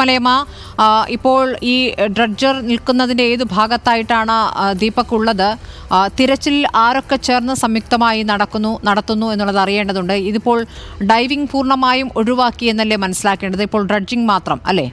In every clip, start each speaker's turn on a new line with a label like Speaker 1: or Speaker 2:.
Speaker 1: മലയമ്മ ആ, ഇപ്പോൾ ഈ ഡ്രഡ്ജർ നിൽക്കുന്നതിന്റെ ഏത് ഭാഗത്തായിട്ടാണ് ആ, ദീപക് ഉള്ളത് ആ, തിരച്ചിൽ ആരൊക്കെ ചേർന്ന് സംയുക്തമായി നടക്കുന്നു നടത്തുന്നു എന്നുള്ളത് അറിയേണ്ടതുണ്ട് ഇതിപ്പോൾ ഡൈവിംഗ് പൂർണ്ണമായും ഒഴിവാക്കി എന്നല്ലേ മനസ്സിലാക്കേണ്ടത് ഇപ്പോൾ ഡ്രഡ്ജിംഗ് മാത്രം അല്ലേ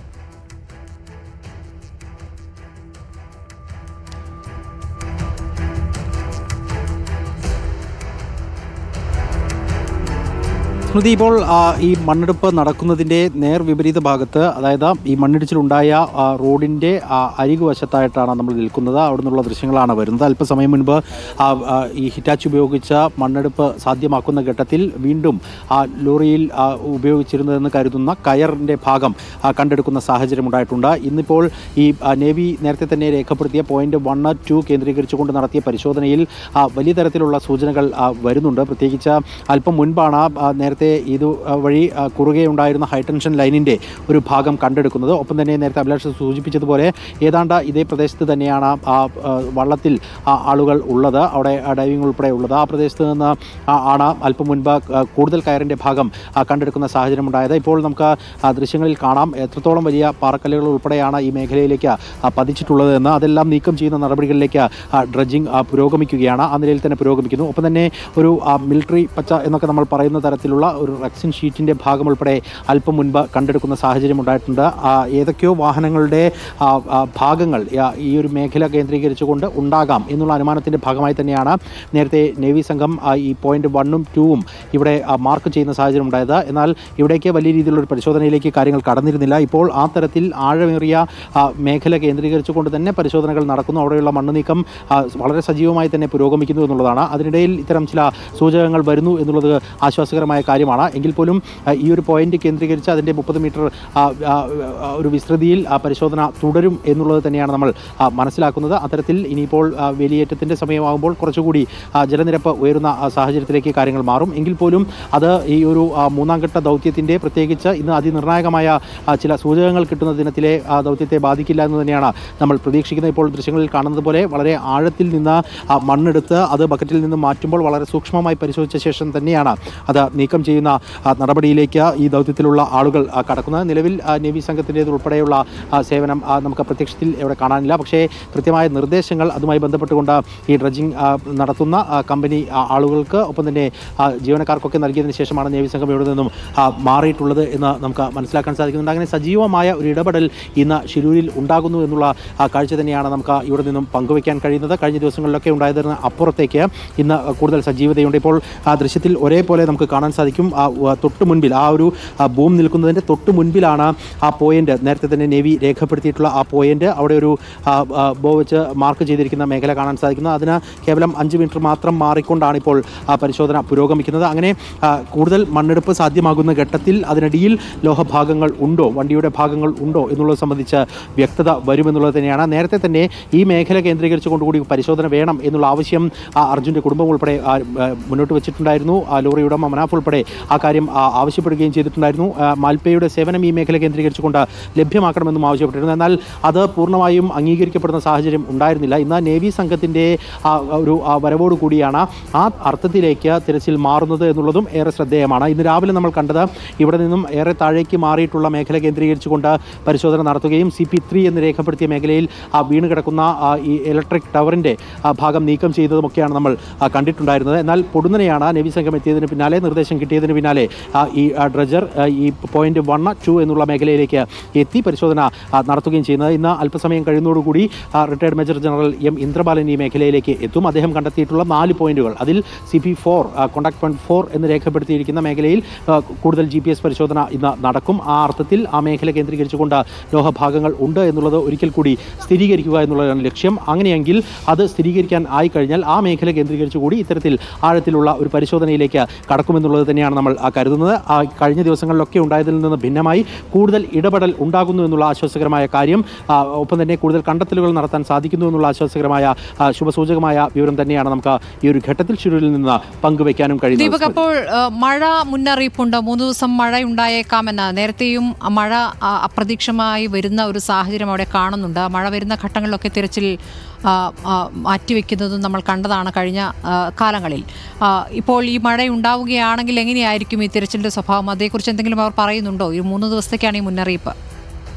Speaker 2: സ്മൃതി ഇപ്പോൾ ആ, ഈ മണ്ണെടുപ്പ് നടക്കുന്നതിൻ്റെ നേർ വിപരീത ഭാഗത്ത് അതായത് ഈ മണ്ണിടിച്ചിലുണ്ടായ ആ, റോഡിൻ്റെ ആ, അരികുവശത്തായിട്ടാണ് നമ്മൾ നിൽക്കുന്നത് അവിടെ നിന്നുള്ള ദൃശ്യങ്ങളാണ് വരുന്നത് അല്പസമയം മുൻപ് ആ, ആ, ഈ ഹിറ്റാച്ച് ഉപയോഗിച്ച മണ്ണെടുപ്പ് സാധ്യമാക്കുന്ന ഘട്ടത്തിൽ വീണ്ടും ആ ലോറിയിൽ ആ, ഉപയോഗിച്ചിരുന്നതെന്ന് കരുതുന്ന കയറിൻ്റെ ഭാഗം ആ, കണ്ടെടുക്കുന്ന സാഹചര്യം ഉണ്ടായിട്ടുണ്ട് ഇന്നിപ്പോൾ ഈ ആ, നേവി നേരത്തെ തന്നെ രേഖപ്പെടുത്തിയ പോയിന്റ് വൺ ടു കേന്ദ്രീകരിച്ചുകൊണ്ട് നടത്തിയ പരിശോധനയിൽ ആ, വലിയ തരത്തിലുള്ള സൂചനകൾ ആ, വരുന്നുണ്ട് പ്രത്യേകിച്ച് അല്പം മുൻപാണ് ആ, നേരത്തെ ഇത് ആ, വഴി ആ, കുറുകെ ഉണ്ടായിരുന്ന ഹൈടെൻഷൻ ലൈനിൻ്റെ ഒരു ഭാഗം കണ്ടെടുക്കുന്നത് ഒപ്പം തന്നെ നേരത്തെ അഭിലാഷ് സൂചിപ്പിച്ചതുപോലെ ഏതാണ്ട് ഇതേ പ്രദേശത്ത് തന്നെയാണ് ആ ആ, വള്ളത്തിൽ ആ, ആളുകൾ ഉള്ളത് അവിടെ ആ, ഡൈവിംഗ് ഉൾപ്പെടെ ഉള്ളത് ആ പ്രദേശത്ത് നിന്ന് ആ, ആണ് അല്പം മുൻപ് ആ, കൂടുതൽ കയറിൻ്റെ ഭാഗം ആ, കണ്ടെടുക്കുന്ന സാഹചര്യം ഉണ്ടായത് ഇപ്പോൾ നമുക്ക് ആ ദൃശ്യങ്ങളിൽ കാണാം എത്രത്തോളം വലിയ പാറക്കല്ലുകൾ ഉൾപ്പെടെയാണ് ഈ മേഖലയിലേക്ക് ആ, പതിച്ചിട്ടുള്ളത് എന്ന് അതെല്ലാം നീക്കം ചെയ്യുന്ന നടപടികളിലേക്ക് ഡ്രഡ്ജിങ് പുരോഗമിക്കുകയാണ് ആ നിലയിൽ തന്നെ പുരോഗമിക്കുന്നു ഒപ്പം തന്നെ ഒരു മിലിറ്ററി പച്ച എന്നൊക്കെ നമ്മൾ പറയുന്ന തരത്തിലുള്ള ഒരു റെക്സിൻ ഷീറ്റിൻ്റെ ഭാഗം ഉൾപ്പെടെ അല്പം മുൻപ് കണ്ടെടുക്കുന്ന സാഹചര്യം ഉണ്ടായിട്ടുണ്ട് ആ, ഏതൊക്കെയോ വാഹനങ്ങളുടെ ആ, ആ, ഭാഗങ്ങൾ ആ, ഈ ഒരു മേഖല കേന്ദ്രീകരിച്ചുകൊണ്ട് ഉണ്ടാകാം എന്നുള്ള അനുമാനത്തിൻ്റെ ഭാഗമായി തന്നെയാണ് നേരത്തെ നേവി സംഘം ആ, ഈ പോയിന്റ് വണ്ണും ടൂവും ഇവിടെ ആ, മാർക്ക് ചെയ്യുന്ന സാഹചര്യം ഉണ്ടായത് എന്നാൽ ഇവിടേക്ക് വലിയ രീതിയിലുള്ള ഒരു പരിശോധനയിലേക്ക് കാര്യങ്ങൾ കടന്നിരുന്നില്ല ഇപ്പോൾ ആ തരത്തിൽ ആഴമേറിയ ആ, മേഖല കേന്ദ്രീകരിച്ചുകൊണ്ട് തന്നെ പരിശോധനകൾ നടക്കുന്നു അവിടെയുള്ള മണ്ണ് നീക്കം ആ, വളരെ സജീവമായി തന്നെ പുരോഗമിക്കുന്നു എന്നുള്ളതാണ് അതിനിടയിൽ ഇത്തരം ചില സൂചകങ്ങൾ വരുന്നു എന്നുള്ളത് ആശ്വാസകരമായ കാര്യമാണ് എങ്കിൽ പോലും ആ, ഈ ഒരു പോയിന്റ് കേന്ദ്രീകരിച്ച് അതിൻ്റെ മുപ്പത് മീറ്റർ ആ, ആ, ആ, ഒരു വിസ്തൃതിയിൽ ആ പരിശോധന തുടരും എന്നുള്ളത് തന്നെയാണ് നമ്മൾ ആ, മനസ്സിലാക്കുന്നത് അത്തരത്തിൽ ഇനിയിപ്പോൾ ആ, വേലിയേറ്റത്തിൻ്റെ സമയമാകുമ്പോൾ കുറച്ചുകൂടി ആ, ജലനിരപ്പ് ഉയരുന്ന ആ, സാഹചര്യത്തിലേക്ക് കാര്യങ്ങൾ മാറും എങ്കിൽ പോലും അത് ഈ ഒരു ആ, മൂന്നാം ഘട്ട ദൗത്യത്തിൻ്റെ പ്രത്യേകിച്ച് ഇന്ന് അതിനിർണായകമായ ആ, ചില സൂചകങ്ങൾ കിട്ടുന്ന ദിനത്തിലെ ആ, ദൗത്യത്തെ ബാധിക്കില്ല എന്ന് തന്നെയാണ് നമ്മൾ പ്രതീക്ഷിക്കുന്നത് ഇപ്പോൾ ദൃശ്യങ്ങളിൽ കാണുന്നത് പോലെ വളരെ ആഴത്തിൽ നിന്ന് ആ, മണ്ണെടുത്ത് അത് ബക്കറ്റിൽ നിന്ന് മാറ്റുമ്പോൾ വളരെ സൂക്ഷ്മമായി പരിശോധിച്ച ശേഷം തന്നെയാണ് അത് നീക്കം ചെയ്യുന്ന ആ, നടപടിയിലേക്ക് ഈ ദൗത്യത്തിലുള്ള ആളുകൾ ആ, കടക്കുന്നത് നിലവിൽ ആ, നേവി സംഘത്തിൻ്റേത് ഉൾപ്പെടെയുള്ള ആ, സേവനം ആ, നമുക്ക് പ്രത്യക്ഷത്തിൽ ഇവിടെ കാണാനില്ല പക്ഷേ കൃത്യമായ നിർദ്ദേശങ്ങൾ അതുമായി ബന്ധപ്പെട്ടുകൊണ്ട് ഈ ഡ്രഡ്ജിംഗ് ആ, നടത്തുന്ന ആ, കമ്പനി ആ, ആളുകൾക്ക് ഒപ്പം തന്നെ ആ, ജീവനക്കാർക്കൊക്കെ നൽകിയതിന് ശേഷമാണ് നേവി സംഘം ഇവിടെ നിന്നും ആ, മാറിയിട്ടുള്ളത് എന്ന് നമുക്ക് മനസ്സിലാക്കാൻ സാധിക്കുന്നുണ്ട് അങ്ങനെ സജീവമായ ഒരു ഇടപെടൽ ഇന്ന് ഷിരൂരിൽ ഉണ്ടാകുന്നു എന്നുള്ള ആ, കാഴ്ച തന്നെയാണ് നമുക്ക് ഇവിടെ നിന്നും പങ്കുവയ്ക്കാൻ കഴിയുന്നത് കഴിഞ്ഞ ദിവസങ്ങളിലൊക്കെ ഉണ്ടായതിന് അപ്പുറത്തേക്ക് ഇന്ന് കൂടുതൽ സജീവതയുണ്ട് ഇപ്പോൾ ആ ദൃശ്യത്തിൽ ഒരേപോലെ നമുക്ക് കാണാൻ സാധിക്കും ആ ഉ- തൊട്ട് മുൻപിൽ ആ ഒരു ആ, ബൂം നിൽക്കുന്നതിൻ്റെ തൊട്ട് മുൻപിലാണ് ആ പോയിന്റ് നേരത്തെ തന്നെ നേവി രേഖപ്പെടുത്തിയിട്ടുള്ള ആ പോയിന്റ് അവിടെ ഒരു ആ, ആ, ബോ വെച്ച് മാർക്ക് ചെയ്തിരിക്കുന്ന മേഖല കാണാൻ സാധിക്കുന്നു അതിന് കേവലം അഞ്ച് മീറ്റർ മാത്രം മാറിക്കൊണ്ടാണ് ഇപ്പോൾ ആ പരിശോധന പുരോഗമിക്കുന്നത് അങ്ങനെ ആ, കൂടുതൽ മണ്ണെടുപ്പ് സാധ്യമാകുന്ന ഘട്ടത്തിൽ അതിനിടയിൽ ലോഹഭാഗങ്ങൾ ഉണ്ടോ വണ്ടിയുടെ ഭാഗങ്ങൾ ഉണ്ടോ എന്നുള്ളത് സംബന്ധിച്ച് വ്യക്തത വരുമെന്നുള്ളത് തന്നെയാണ് നേരത്തെ തന്നെ ഈ മേഖല കേന്ദ്രീകരിച്ചുകൊണ്ടുകൂടി പരിശോധന വേണം എന്നുള്ള ആവശ്യം ആ, അർജുൻ്റെ കുടുംബം ഉൾപ്പെടെ ആ, ആ, മുന്നോട്ട് വെച്ചിട്ടുണ്ടായിരുന്നു ആ ലോറി ഉടമ മനാഫ് ഉൾപ്പെടെ ആ കാര്യം ആ, ആവശ്യപ്പെടുകയും ചെയ്തിട്ടുണ്ടായിരുന്നു ആ, മാൽപ്പയുടെ സേവനം ഈ മേഖല കേന്ദ്രീകരിച്ചുകൊണ്ട് ലഭ്യമാക്കണമെന്നും ആവശ്യപ്പെട്ടിരുന്നു എന്നാൽ അത് പൂർണ്ണമായും അംഗീകരിക്കപ്പെടുന്ന സാഹചര്യം ഉണ്ടായിരുന്നില്ല ഇന്ന് നേവി സംഘത്തിൻ്റെ ആ ഒരു ആ വരവോട് കൂടിയാണ് ആ അർത്ഥത്തിലേക്ക് തിരച്ചിൽ മാറുന്നത് എന്നുള്ളതും ഏറെ ശ്രദ്ധേയമാണ് ഇന്ന് രാവിലെ നമ്മൾ കണ്ടത് ഇവിടെ നിന്നും ഏറെ താഴേക്ക് മാറിയിട്ടുള്ള മേഖല കേന്ദ്രീകരിച്ചുകൊണ്ട് പരിശോധന നടത്തുകയും സി പി ത്രീ എന്ന് രേഖപ്പെടുത്തിയ മേഖലയിൽ ആ വീണ് കിടക്കുന്ന ആ ഈ ഇലക്ട്രിക് ടവറിൻ്റെ ആ ഭാഗം നീക്കം ചെയ്തതുമൊക്കെയാണ് നമ്മൾ ആ കണ്ടിട്ടുണ്ടായിരുന്നത് എന്നാൽ പൊടുന്നനെയാണ് നേവി സംഘം എത്തിയതിന് പിന്നാലെ നിർദ്ദേശം കിട്ടിയതിന് പിന്നാലെ ആ ഈ ആ ഡ്രജർ ആ ഈ പോയിന്റ് വൺ ടു എന്നുള്ള മേഖലയിലേക്ക് എത്തി പരിശോധന ആ, നടത്തുകയും ചെയ്യുന്നത് ഇന്ന് അല്പസമയം കഴിയുന്നതോടുകൂടി retired major general M Indrabalan ഈ മേഖലയിലേക്ക് എത്തും അദ്ദേഹം കണ്ടെത്തിയിട്ടുള്ള നാല് പോയിന്റുകൾ അതിൽ C P four contact point four എന്ന് രേഖപ്പെടുത്തിയിരിക്കുന്ന മേഖലയിൽ ആ, കൂടുതൽ ജി പി എസ് പരിശോധന ഇന്ന് നടക്കും ആ അർത്ഥത്തിൽ ആ മേഖല കേന്ദ്രീകരിച്ചുകൊണ്ട് ലോഹഭാഗങ്ങൾ ഉണ്ട് എന്നുള്ളത് ഒരിക്കൽ കൂടി സ്ഥിരീകരിക്കുക എന്നുള്ളതാണ് ലക്ഷ്യം അങ്ങനെയെങ്കിൽ അത് സ്ഥിരീകരിക്കാൻ ആയി കഴിഞ്ഞാൽ ആ മേഖല കേന്ദ്രീകരിച്ച് കൂടി ഇത്തരത്തിൽ ആഴത്തിലുള്ള ഒരു പരിശോധനയിലേക്ക് കടക്കുമെന്നുള്ളത് തന്നെയാണ് നമ്മൾ ആ കരുതുന്നത് ആ കഴിഞ്ഞ ദിവസങ്ങളിലൊക്കെ ഉണ്ടായതിൽ നിന്ന് ഭിന്നമായി കൂടുതൽ ഇടപെടൽ ഉണ്ടാകുന്നു എന്നുള്ള ആശ്വാസകരമായ കാര്യം ആ, ഒപ്പം തന്നെ കൂടുതൽ കണ്ടെത്തലുകൾ നടത്താൻ സാധിക്കുന്നു എന്നുള്ള ആശ്വാസകരമായ ആ, ശുഭസൂചകമായ വിവരം തന്നെയാണ് നമുക്ക് ഈ ഒരു ഘട്ടത്തിൽ ഷിരൂരിൽ നിന്ന് പങ്കുവയ്ക്കാനും
Speaker 1: ദീപക്
Speaker 2: കഴിയുന്നത്
Speaker 1: അപ്പോൾ ആ, മഴ മുന്നറിയിപ്പുണ്ട് മൂന്ന് ദിവസം മഴ ഉണ്ടായേക്കാമെന്ന് നേരത്തെയും ആ മഴ ആ, അപ്രതീക്ഷിതമായി വരുന്ന ഒരു സാഹചര്യം അവിടെ കാണുന്നുണ്ട് ആ മഴ വരുന്ന ഘട്ടങ്ങളിലൊക്കെ തിരച്ചിൽ ആ, ആ, മാറ്റിവെക്കുന്നതും നമ്മൾ കണ്ടതാണ് കഴിഞ്ഞ ആ, കാലങ്ങളിൽ ആ, ഇപ്പോൾ ഈ മഴ ഉണ്ടാവുകയാണെങ്കിൽ എങ്ങനെയായിരിക്കും ഈ തിരച്ചിലിന്റെ സ്വഭാവം അതേക്കുറിച്ച് എന്തെങ്കിലും അവർ പറയുന്നുണ്ടോ ഈ മൂന്ന് ദിവസത്തേക്കാണ് ഈ മുന്നറിയിപ്പ്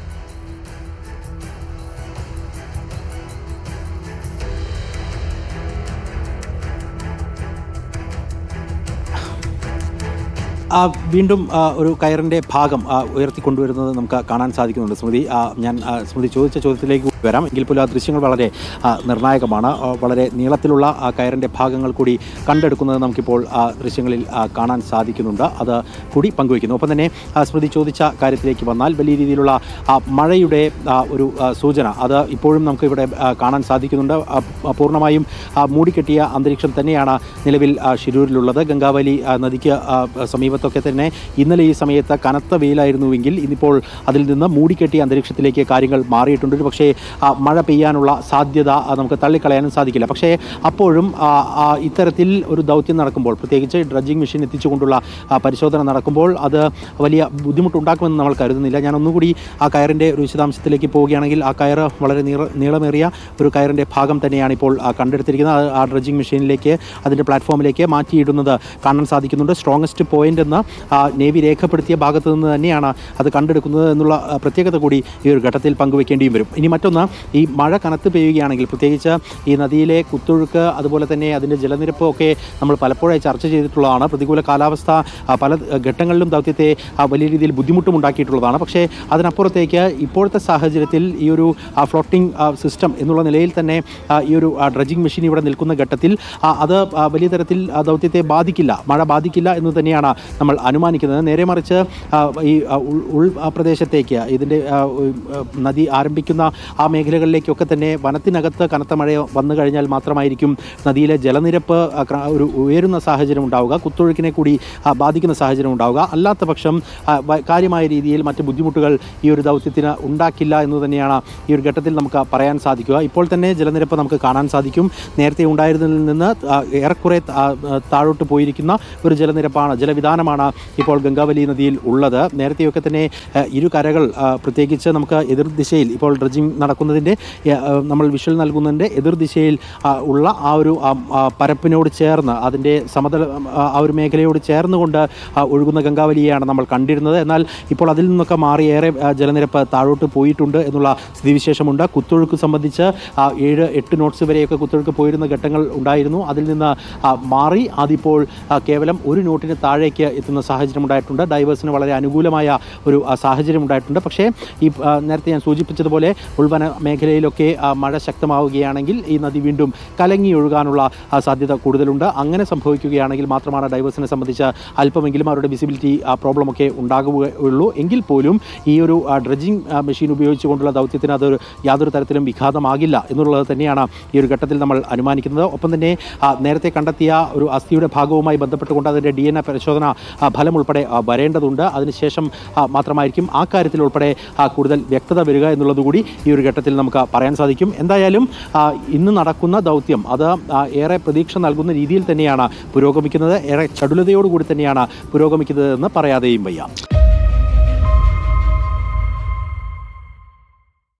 Speaker 2: ആ, വീണ്ടും ആ, ഒരു കയറിൻ്റെ ഭാഗം ആ, ഉയർത്തിക്കൊണ്ടുവരുന്നത് നമുക്ക് കാണാൻ സാധിക്കുന്നുണ്ട് സ്മൃതി ആ, ഞാൻ ആ, സ്മൃതി ചോദിച്ച ചോദ്യത്തിലേക്ക് കൂടി വരാം എങ്കിൽ പോലും ആ ദൃശ്യങ്ങൾ വളരെ ആ, നിർണായകമാണ് ആ, വളരെ നീളത്തിലുള്ള ആ കയറിൻ്റെ ഭാഗങ്ങൾ കൂടി കണ്ടെടുക്കുന്നത് നമുക്കിപ്പോൾ ആ ദൃശ്യങ്ങളിൽ ആ, കാണാൻ സാധിക്കുന്നുണ്ട് അത് കൂടി പങ്കുവയ്ക്കുന്നു ഒപ്പം തന്നെ ആ, സ്മൃതി ചോദിച്ച കാര്യത്തിലേക്ക് വന്നാൽ വലിയ രീതിയിലുള്ള ആ, മഴയുടെ ആ, ഒരു ആ, സൂചന അത് ഇപ്പോഴും നമുക്ക് ഇവിടെ ആ, കാണാൻ സാധിക്കുന്നുണ്ട് ആ, ആ, പൂർണ്ണമായും ആ, മൂടിക്കെട്ടിയ അന്തരീക്ഷം തന്നെയാണ് നിലവിൽ ആ, ഷിരൂരിലുള്ളത് ഗംഗാവലി ആ, നദിക്ക് ആ, സമീപത്തൊക്കെ തന്നെ ഇന്നലെ ഈ സമയത്ത് കനത്ത വെയിലായിരുന്നുവെങ്കിൽ ഇന്നിപ്പോൾ അതിൽ നിന്ന് മൂടിക്കെട്ടിയ അന്തരീക്ഷത്തിലേക്ക് കാര്യങ്ങൾ മാറിയിട്ടുണ്ട് ഒരു പക്ഷേ ആ, മഴ പെയ്യാനുള്ള സാധ്യത ആ, നമുക്ക് തള്ളിക്കളയാനും സാധിക്കില്ല പക്ഷേ അപ്പോഴും ആ, ആ, ഇത്തരത്തിൽ ഒരു ദൗത്യം നടക്കുമ്പോൾ പ്രത്യേകിച്ച് ഡ്രഡ്ജിംഗ് മെഷീൻ എത്തിച്ചുകൊണ്ടുള്ള ആ, പരിശോധന നടക്കുമ്പോൾ അത് വലിയ ബുദ്ധിമുട്ടുണ്ടാക്കുമെന്ന് നമ്മൾ കരുതുന്നില്ല ഞാൻ ഒന്നുകൂടി ആ കയറിൻ്റെ ഒരു വിശദാംശത്തിലേക്ക് പോവുകയാണെങ്കിൽ ആ കയറ് വളരെ നീള നീളമേറിയ ഒരു കയറിൻ്റെ ഭാഗം തന്നെയാണ് ഇപ്പോൾ ആ, കണ്ടെടുത്തിരിക്കുന്നത് അത് ആ ഡ്രഡ്ജിംഗ് മെഷീനിലേക്ക് അതിൻ്റെ പ്ലാറ്റ്ഫോമിലേക്ക് മാറ്റിയിടുന്നത് കാണാൻ സാധിക്കുന്നുണ്ട് സ്ട്രോങ്ങസ്റ്റ് പോയിന്റ് എന്ന് ആ, നേവി രേഖപ്പെടുത്തിയ ഭാഗത്ത് നിന്ന് തന്നെയാണ് അത് കണ്ടെടുക്കുന്നത് എന്നുള്ള ആ, പ്രത്യേകത കൂടി ഈ ഒരു ഘട്ടത്തിൽ പങ്കുവെക്കേണ്ടിയും വരും ഇനി മറ്റൊന്ന് ഈ മഴ കനത്ത് പെയ്യുകയാണെങ്കിൽ പ്രത്യേകിച്ച് ഈ നദിയിലെ കുത്തൊഴുക്ക് അതുപോലെ തന്നെ അതിൻ്റെ ജലനിരപ്പ് ഒക്കെ നമ്മൾ പലപ്പോഴായി ചർച്ച ചെയ്തിട്ടുള്ളതാണ് പ്രതികൂല കാലാവസ്ഥ ആ, പല ഘട്ടങ്ങളിലും ദൗത്യത്തെ ആ, വലിയ രീതിയിൽ ബുദ്ധിമുട്ടും ഉണ്ടാക്കിയിട്ടുള്ളതാണ് പക്ഷേ അതിനപ്പുറത്തേക്ക് ഇപ്പോഴത്തെ സാഹചര്യത്തിൽ ഈ ഒരു ഫ്ലോട്ടിംഗ് സിസ്റ്റം എന്നുള്ള നിലയിൽ തന്നെ ആ, ഈ ഒരു ഡ്രഡ്ജിംഗ് മെഷീൻ ഇവിടെ നിൽക്കുന്ന ഘട്ടത്തിൽ ആ, അത് ആ, വലിയ തരത്തിൽ ആ, ദൗത്യത്തെ ബാധിക്കില്ല മഴ ബാധിക്കില്ല എന്ന് തന്നെയാണ് നമ്മൾ അനുമാനിക്കുന്നത് നേരെ മറിച്ച് ആ, ഈ ആ, ഉൾ ഉൾ ആ, പ്രദേശത്തേക്ക് ഇതിൻ്റെ ആ, ഉം, ആ, നദി ആരംഭിക്കുന്ന ആ മേഖലകളിലേക്കൊക്കെ തന്നെ വനത്തിനകത്ത് കനത്ത മഴ വന്നു കഴിഞ്ഞാൽ മാത്രമായിരിക്കും നദിയിലെ ജലനിരപ്പ് ആ, ക്ര- ഒരു ഉയരുന്ന സാഹചര്യം ഉണ്ടാവുക കുത്തൊഴുക്കിനെ കൂടി ആ, ബാധിക്കുന്ന സാഹചര്യം ഉണ്ടാവുക അല്ലാത്ത പക്ഷം ആ, വ- കാര്യമായ രീതിയിൽ മറ്റ് ബുദ്ധിമുട്ടുകൾ ഈ ഒരു ദൗത്യത്തിന് ഉണ്ടാക്കില്ല എന്ന് തന്നെയാണ് ഈ ഒരു ഘട്ടത്തിൽ നമുക്ക് പറയാൻ സാധിക്കുക ഇപ്പോൾ തന്നെ ജലനിരപ്പ് നമുക്ക് കാണാൻ സാധിക്കും നേരത്തെ ഉണ്ടായിരുന്നതിൽ നിന്ന് ആ, ഏറെക്കുറെ താ- ആ, താഴോട്ട് പോയിരിക്കുന്ന ഒരു ജലനിരപ്പാണ് ജലവിധാനമാണ് ഇപ്പോൾ ഗംഗാവലി നദിയിൽ ഉള്ളത് നേരത്തെയൊക്കെ തന്നെ ആ, ഇരു കരകൾ ആ, പ്രത്യേകിച്ച് നമുക്ക് എതിർദിശയിൽ ഇപ്പോൾ ഡ്രഡ്ജിങ് നടക്കുന്നതിൻ്റെ ആ, നമ്മൾ വിഷ്വൽ നൽകുന്നതിൻ്റെ എതിർദിശയിൽ ആ, ഉള്ള ആ ഒരു ആ, ആ, പരപ്പിനോട് ചേർന്ന് അതിൻ്റെ സമതല ആ, ആ ഒരു മേഖലയോട് ചേർന്നുകൊണ്ട് ആ, ഒഴുകുന്ന ഗംഗാവലിയെയാണ് നമ്മൾ കണ്ടിരുന്നത് എന്നാൽ ഇപ്പോൾ അതിൽ നിന്നൊക്കെ മാറി ഏറെ ആ, ജലനിരപ്പ് താഴോട്ട് പോയിട്ടുണ്ട് എന്നുള്ള സ്ഥിതിവിശേഷമുണ്ട് കുത്തൊഴുക്ക് സംബന്ധിച്ച് ആ, ഏഴ് എട്ട് നോട്ട്സ് വരെയൊക്കെ കുത്തൊഴുക്ക് പോയിരുന്ന ഘട്ടങ്ങൾ ഉണ്ടായിരുന്നു അതിൽ നിന്ന് ആ, മാറി അതിപ്പോൾ ആ, കേവലം ഒരു നോട്ടിന് താഴേക്ക് എത്തുന്ന സാഹചര്യം ഉണ്ടായിട്ടുണ്ട് ഡൈവേഴ്സിന് വളരെ അനുകൂലമായ ഒരു ആ, സാഹചര്യം ഉണ്ടായിട്ടുണ്ട് പക്ഷേ ഈ ആ, നേരത്തെ ഞാൻ സൂചിപ്പിച്ചതുപോലെ ഉൾവന മേഖലയിലൊക്കെ ആ, മഴ ശക്തമാവുകയാണെങ്കിൽ ഈ നദി വീണ്ടും കലങ്ങി ഒഴുകാനുള്ള ആ, സാധ്യത കൂടുതലുണ്ട് അങ്ങനെ സംഭവിക്കുകയാണെങ്കിൽ മാത്രമാണ് ഡൈവേഴ്സിനെ സംബന്ധിച്ച് അല്പമെങ്കിലും അവരുടെ വിസിബിലിറ്റി പ്രോബ്ലമൊക്കെ ഉണ്ടാകുകയുള്ളൂ എങ്കിൽ പോലും ഈ ഒരു ഡ്രഡ്ജിങ് മെഷീൻ ഉപയോഗിച്ചുകൊണ്ടുള്ള ദൗത്യത്തിന് അത് യാതൊരു തരത്തിലും വിഘാതമാകില്ല എന്നുള്ളത് തന്നെയാണ് ഈ ഒരു ഘട്ടത്തിൽ നമ്മൾ അനുമാനിക്കുന്നത് ഒപ്പം തന്നെ ആ, നേരത്തെ കണ്ടെത്തിയ ഒരു അസ്ഥിയുടെ ഭാഗവുമായി ബന്ധപ്പെട്ടുകൊണ്ട് അതിൻ്റെ ഡി എൻ എ പരിശോധന ആ, ഫലം ഉൾപ്പെടെ ആ, വരേണ്ടതുണ്ട് അതിനുശേഷം ആ, മാത്രമായിരിക്കും ആ കാര്യത്തിൽ ഉൾപ്പെടെ ആ, കൂടുതൽ വ്യക്തത വരിക എന്നുള്ളത് കൂടി ഈ ഒരു ഘട്ടത്തിൽ നമുക്ക് പറയാൻ സാധിക്കും എന്തായാലും ആ, ഇന്ന് നടക്കുന്ന ദൗത്യം അത് ആ, ഏറെ പ്രതീക്ഷ നൽകുന്ന രീതിയിൽ തന്നെയാണ് പുരോഗമിക്കുന്നത് ഏറെ ചടുലതയോടുകൂടി തന്നെയാണ് പുരോഗമിക്കുന്നത് എന്ന് പറയാതെയും വയ്യ